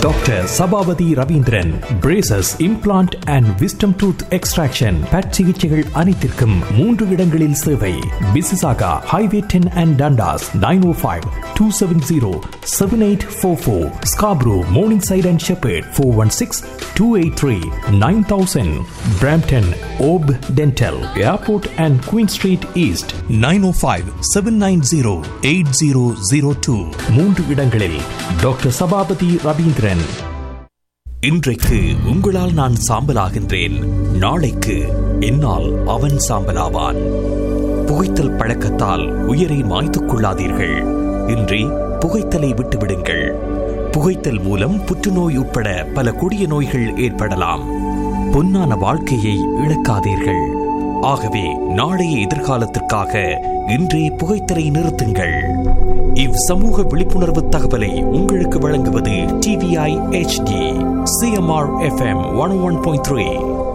doctor Sabapathy Ravindran braces implant and wisdom tooth extraction but சிகிச்சைகள் அனைத்திற்கும் மூன்று இடங்களில் சேவை Mississauga highway ten and Dundas nine O five two seven zero seven eight four four Scarborough Morningside and Sheppard four one six two eight three nine thousand Brampton op dental airport and Queen Street East nine O five seven nine zero eight zero zero two மூன்று இடங்களில் doctor Sabapathy Ravindran இன்றைக்கு உங்களால் நான் சாம்பலாகின்றேன் நாளைக்கு என்னால் அவன் சாம்பலாவான் புகைத்தல் பழக்கத்தால் உயிரை மாய்த்துக் கொள்ளாதீர்கள் இன்றி புகைத்தலை விட்டுவிடுங்கள் புகைத்தல் மூலம் புற்றுநோய் உட்பட பல கொடிய நோய்கள் ஏற்படலாம் பொன்னான வாழ்க்கையை இழக்காதீர்கள் ஆகவே நாளைய எதிர்காலத்திற்காக இன்றே புகைத்தலை நிறுத்துங்கள் இவ் சமூக விழிப்புணர்வு தகவலை உங்களுக்கு வழங்குவது TVI HD CMR FM one one point three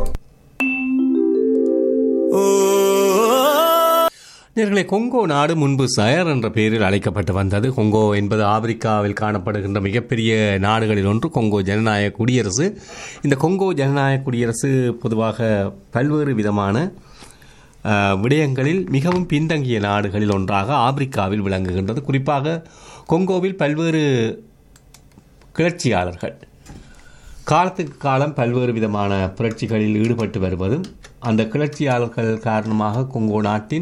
நேர்களே கொங்கோ நாடு முன்பு சயர் என்ற பெயரில் அழைக்கப்பட்டு வந்தது கொங்கோ என்பது ஆப்பிரிக்காவில் காணப்படுகின்ற மிகப்பெரிய நாடுகளில் ஒன்று கொங்கோ ஜனநாயக குடியரசு இந்த கொங்கோ ஜனநாயக குடியரசு பொதுவாக பல்வேறு விதமான அஹ், விடயங்களில் மிகவும் பின்தங்கிய நாடுகளில் ஒன்றாக ஆப்பிரிக்காவில் விளங்குகின்றது குறிப்பாக கொங்கோவில் பல்வேறு கிளர்ச்சியாளர்கள் காலத்துக்கு காலம் பல்வேறு விதமான புரட்சிகளில் ஈடுபட்டு வருவதும் அந்த கிளர்ச்சியாளர்கள் காரணமாக கொங்கோ நாட்டின்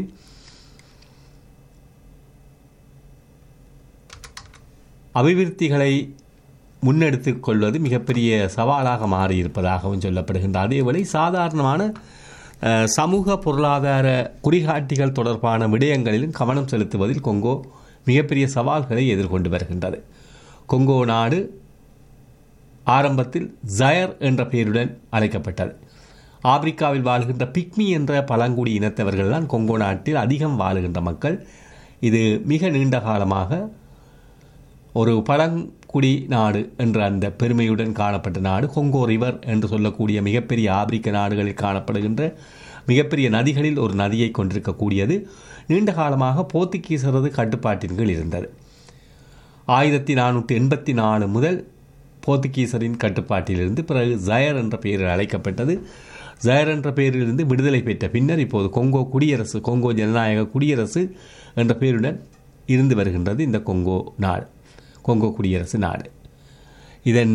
அபிவிருத்திகளை முன்னெடுத்துக் கொள்வது மிகப்பெரிய சவாலாக மாறியிருப்பதாகவும் சொல்லப்படுகின்ற அதேவேளை சாதாரணமான அஹ், சமூக பொருளாதார குறிகாட்டிகள் தொடர்பான விடயங்களிலும் கவனம் செலுத்துவதில் கொங்கோ மிகப்பெரிய சவால்களை எதிர்கொண்டு வருகின்றது கொங்கோ நாடு ஆரம்பத்தில் ஜயர் என்ற பெயருடன் அழைக்கப்பட்டது ஆப்பிரிக்காவில் வாழ்கின்ற பிக்மி என்ற பழங்குடி இனத்தவர்கள் தான் கொங்கோ நாட்டில் அதிகம் வாழுகின்ற மக்கள் இது மிக நீண்ட காலமாக ஒரு பழங்குடி நாடு என்ற அந்த பெருமையுடன் காணப்பட்ட நாடு கொங்கோ ரிவர் என்று சொல்லக்கூடிய மிகப்பெரிய ஆப்பிரிக்க நாடுகளில் காணப்படுகின்ற மிகப்பெரிய நதிகளில் ஒரு நதியை கொண்டிருக்கக்கூடியது நீண்ட காலமாக போர்த்துகீசரது கட்டுப்பாட்டின் கீழ் இருந்தது ஆயிரத்தி நானூற்றி எண்பத்தி நாலு முதல் போர்த்துகீசரின் கட்டுப்பாட்டிலிருந்து பிறகு ஜயர் என்ற பெயரில் அழைக்கப்பட்டது ஜயர் என்ற பெயரிலிருந்து விடுதலை பெற்ற பின்னர் இப்போது கொங்கோ குடியரசு கொங்கோ ஜனநாயக குடியரசு என்ற பெயருடன் இருந்து வருகின்றது இந்த கொங்கோ நாடு கொங்கோ குடியரசு நாடு இதன்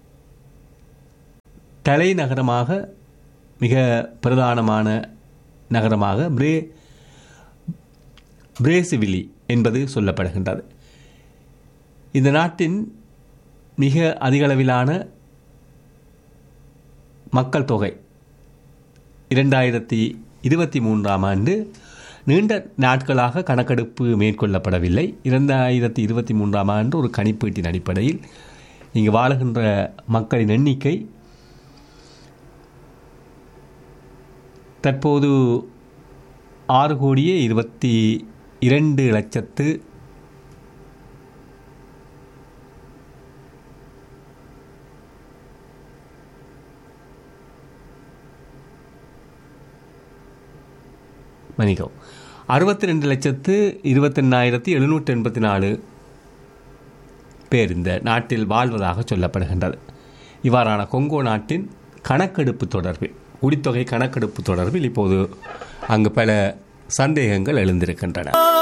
தலைநகரமாக மிக பிரதானமான நகரமாக பிரே பிரேசிவிலி என்பது சொல்லப்படுகின்றது இந்த நாட்டின் மிக அதிகளவிலான மக்கள் தொகை இரண்டாயிரத்தி இருபத்தி மூன்றாம் ஆண்டு நீண்ட நாட்களாக கணக்கெடுப்பு மேற்கொள்ளப்படவில்லை இரண்டாயிரத்தி இருபத்தி மூன்றாம் ஆண்டு ஒரு கணிப்பீட்டின் அடிப்படையில் இங்கு வாழுகின்ற மக்களின் எண்ணிக்கை தற்போது ஆறு கோடியே இருபத்தி இரண்டு லட்சத்து மன்னிக்கவும் அறுபத்தி ரெண்டு லட்சத்து இருபத்தெண்ணாயிரத்தி எழுநூற்றி எண்பத்தி நாலு பேர் இந்த நாட்டில் வாழ்வதாக சொல்லப்படுகின்றது இவ்வாறான கொங்கோ நாட்டின் கணக்கெடுப்பு தொடர்பில் குடித்தொகை கணக்கெடுப்பு தொடர்பில் இப்போது அங்கு பல சந்தேகங்கள் எழுந்திருக்கின்றன